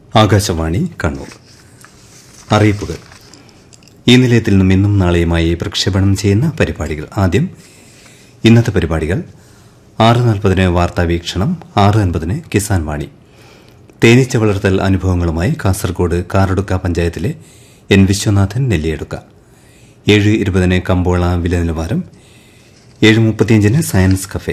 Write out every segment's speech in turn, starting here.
ആകാശവാണി കണ്ണൂർ അറിയിപ്പുകൾ ഈ നിലയത്തിൽ നിന്നും ഇന്നും നാളെയുമായി പ്രക്ഷേപണം ചെയ്യുന്ന പരിപാടികൾ ആദ്യം ഇന്നത്തെ പരിപാടികൾ ആറ് നാൽപ്പതിന് വാർത്താ വീക്ഷണം ആറ് അൻപതിന് കിസാൻ വാണി തേനീച്ച വളർത്തൽ അനുഭവങ്ങളുമായി കാസർഗോഡ് കാറടുക്ക പഞ്ചായത്തിലെ എൻ വിശ്വനാഥൻ നെല്ലിയെടുക്ക ഏഴ് ഇരുപതിന് കമ്പോള വില നിലവാരം ഏഴ് മുപ്പത്തിയഞ്ചിന് സയൻസ് കഫേ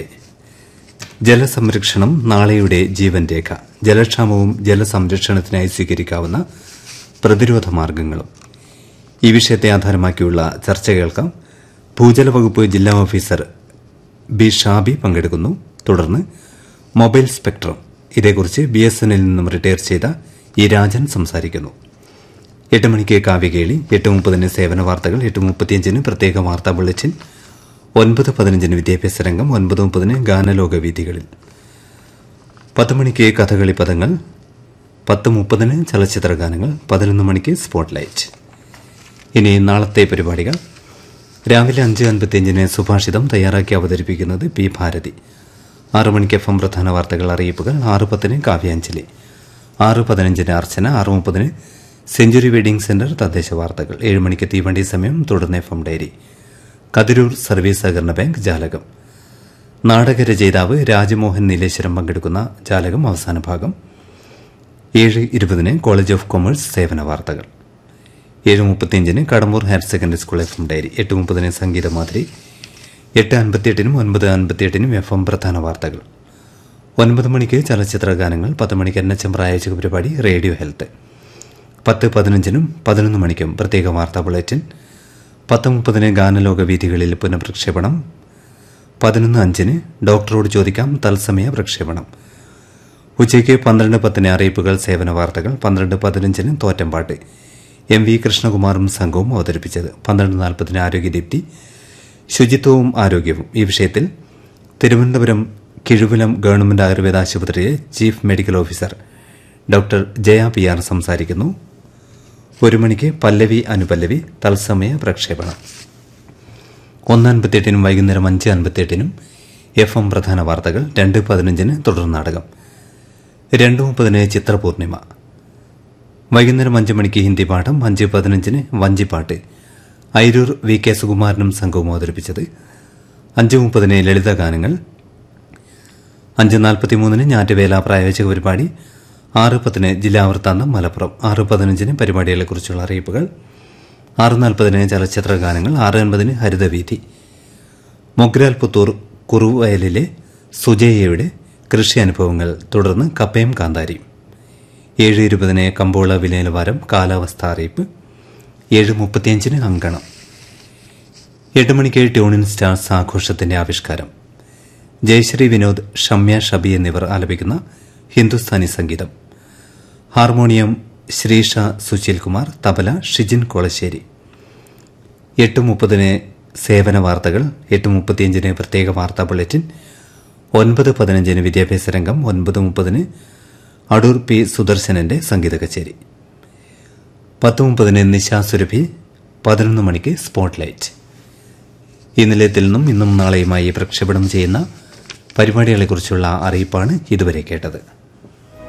ജലസംരക്ഷണം നാളെയുടെ ജീവൻ രേഖ ജലക്ഷാമവും ജലസംരക്ഷണത്തിനായി സ്വീകരിക്കാവുന്ന പ്രതിരോധ മാർഗങ്ങളും ഈ വിഷയത്തെ ആധാരമാക്കിയുള്ള ചർച്ച കേൾക്കാം ഭൂജല വകുപ്പ് ജില്ലാ ഓഫീസർ ബി ഷാബി പങ്കെടുക്കുന്നു തുടർന്ന് മൊബൈൽ സ്പെക്ട്രം ഇതേക്കുറിച്ച് ബി എസ് എന്നിൽ നിന്നും റിട്ടയർ ചെയ്ത ഇ രാജൻ സംസാരിക്കുന്നു എട്ട് മണിക്ക് കാവ്യകേളി എട്ട് മുപ്പതിന് സേവന വാർത്തകൾ എട്ട് മുപ്പത്തിയഞ്ചിന് പ്രത്യേക വാർത്താ ബുള്ളറ്റിൻ ഒൻപത് പതിനഞ്ചിന് വിദ്യാഭ്യാസ രംഗം ഒൻപത് മുപ്പതിന് ഗാനലോക വീതികളിൽ പത്ത് മണിക്ക് കഥകളി പദങ്ങൾ പത്ത് മുപ്പതിന് ചലച്ചിത്ര ഗാനങ്ങൾ പതിനൊന്ന് മണിക്ക് സ്പോട്ട്ലൈറ്റ് ഇനി നാളത്തെ പരിപാടികൾ രാവിലെ അഞ്ച് അൻപത്തിയഞ്ചിന് സുഭാഷിതം തയ്യാറാക്കി അവതരിപ്പിക്കുന്നത് പി ഭാരതി ആറ് മണിക്ക് എഫ് എം പ്രധാന വാർത്തകൾ അറിയിപ്പുകൾ ആറ് പത്തിന് കാവ്യാഞ്ജലി ആറ് പതിനഞ്ചിന് അർച്ചന ആറ് മുപ്പതിന് സെഞ്ചുറി വെഡിംഗ് സെന്റർ തദ്ദേശ വാർത്തകൾ ഏഴ് മണിക്ക് തീവണ്ടി സമയം തുടർന്ന് F M diary Kathirur service സഹകരണ ബാങ്ക് ജാലകം നാടകരചയിതാവ് രാജമോഹൻ നീലേശ്വരം പങ്കെടുക്കുന്ന ജാലകം അവസാന ഭാഗം ഏഴ് ഇരുപതിന് കോളേജ് ഓഫ് കൊമേഴ്സ് സേവന വാർത്തകൾ ഏഴ് മുപ്പത്തിയഞ്ചിന് Kadambur higher secondary school F M diary എട്ട് മുപ്പതിന് സംഗീതമാതിരി എട്ട് അൻപത്തിയെട്ടിനും ഒൻപത് അൻപത്തിയെട്ടിനും എഫ് എം പ്രധാന വാർത്തകൾ ഒൻപത് മണിക്ക് ചലച്ചിത്ര ഗാനങ്ങൾ പത്ത് മണിക്ക് എൻ എച്ച് എം പ്രായോജിക പരിപാടി റേഡിയോ ഹെൽത്ത് പത്ത് പതിനഞ്ചിനും പതിനൊന്ന് മണിക്കും പ്രത്യേക വാർത്താ ബുള്ളറ്റിൻ പത്ത് മുപ്പതിന് ഗാനലോക വീഥികളിൽ പുനഃപ്രക്ഷേപണം പതിനൊന്ന് അഞ്ചിന് ഡോക്ടറോട് ചോദിക്കാം തത്സമയ പ്രക്ഷേപണം ഉച്ചയ്ക്ക് പന്ത്രണ്ട് പത്തിന് അറിയിപ്പുകൾ സേവന വാർത്തകൾ പന്ത്രണ്ട് പതിനഞ്ചിന് തോറ്റമ്പാട്ട് എം വി കൃഷ്ണകുമാറും സംഘവും അവതരിപ്പിച്ചത് പന്ത്രണ്ട് നാൽപ്പതിന് ആരോഗ്യദീപ്തി ശുചിത്വവും ആരോഗ്യവും ഈ വിഷയത്തിൽ തിരുവനന്തപുരം കിഴുവിലം ഗവൺമെന്റ് ആയുർവേദ ആശുപത്രിയിലെ chief medical officer doctor Jaya P R സംസാരിക്കുന്നു ഒരു മണിക്ക് പല്ലവി അനുപല്ലവി തത്സമയ പ്രക്ഷേപണം ഒന്ന് അൻപത്തിയെട്ടിനും വൈകുന്നേരം അഞ്ച് അൻപത്തിയെട്ടിനും എഫ് എം പ്രധാന വാർത്തകൾ രണ്ട് പതിനഞ്ചിന് തുടർ നാടകം രണ്ട് മുപ്പതിന് ചിത്രപൂർണിമ വൈകുന്നേരം അഞ്ച് മണിക്ക് ഹിന്ദി പാഠം അഞ്ച് പതിനഞ്ചിന് വഞ്ചിപ്പാട്ട് ഐരൂർ വി കെ സുകുമാരനും സംഘവും അവതരിപ്പിച്ചത് അഞ്ച് മുപ്പതിന് ലളിതഗാനങ്ങൾ അഞ്ച് നാൽപ്പത്തിമൂന്നിന് ഞാറ്റുവേല പ്രായോജിക പരിപാടി ആറ് പത്തിന് ജില്ലാ വൃത്താന്തം മലപ്പുറം ആറ് പതിനഞ്ചിന് പരിപാടികളെക്കുറിച്ചുള്ള അറിയിപ്പുകൾ ആറ് നാൽപ്പതിന് ചലച്ചിത്ര ഗാനങ്ങൾ ആറ് അൻപതിന് ഹരിതവീഥി മൊഗ്രാൽ പുത്തൂർ കുറുവയലിലെ സുജയ്യയുടെ കൃഷി അനുഭവങ്ങൾ തുടർന്ന് കപ്പയും കാന്താരിയും ഏഴ് ഇരുപതിന് കമ്പോള വില നിലവാരം കാലാവസ്ഥ അറിയിപ്പ് ഏഴ് മുപ്പത്തിയഞ്ചിന് അങ്കണം എട്ട് മണിക്ക് ട്യൂണിൻ സ്റ്റാർസ് ആഘോഷത്തിന്റെ ആവിഷ്കാരം ജയശ്രീ വിനോദ് ഷമ്യ ഷബി എന്നിവർ ആലപിക്കുന്ന ഹിന്ദുസ്ഥാനി സംഗീതം ഹാർമോണിയം ശ്രീഷ സുശീൽ കുമാർ തബല ഷിജിൻ കൊളശ്ശേരി എട്ട് മുപ്പതിന് സേവന വാർത്തകൾ എട്ട് മുപ്പത്തിയഞ്ചിന് പ്രത്യേക വാർത്താ ബുള്ളറ്റിൻ ഒൻപത് പതിനഞ്ചിന് വിദ്യാഭ്യാസ രംഗം ഒൻപത് മുപ്പതിന് അടൂർ പി സുദർശനന്റെ സംഗീത കച്ചേരി പത്ത് മുപ്പതിന് നിശാ സുരഭി പതിനൊന്ന് മണിക്ക് സ്പോട്ട്ലൈറ്റ് ഈ നിലയത്തിൽ നിന്നും ഇന്നും നാളെയുമായി പ്രക്ഷേപണം ചെയ്യുന്ന പരിപാടികളെക്കുറിച്ചുള്ള അറിയിപ്പാണ് ഇതുവരെ കേട്ടത്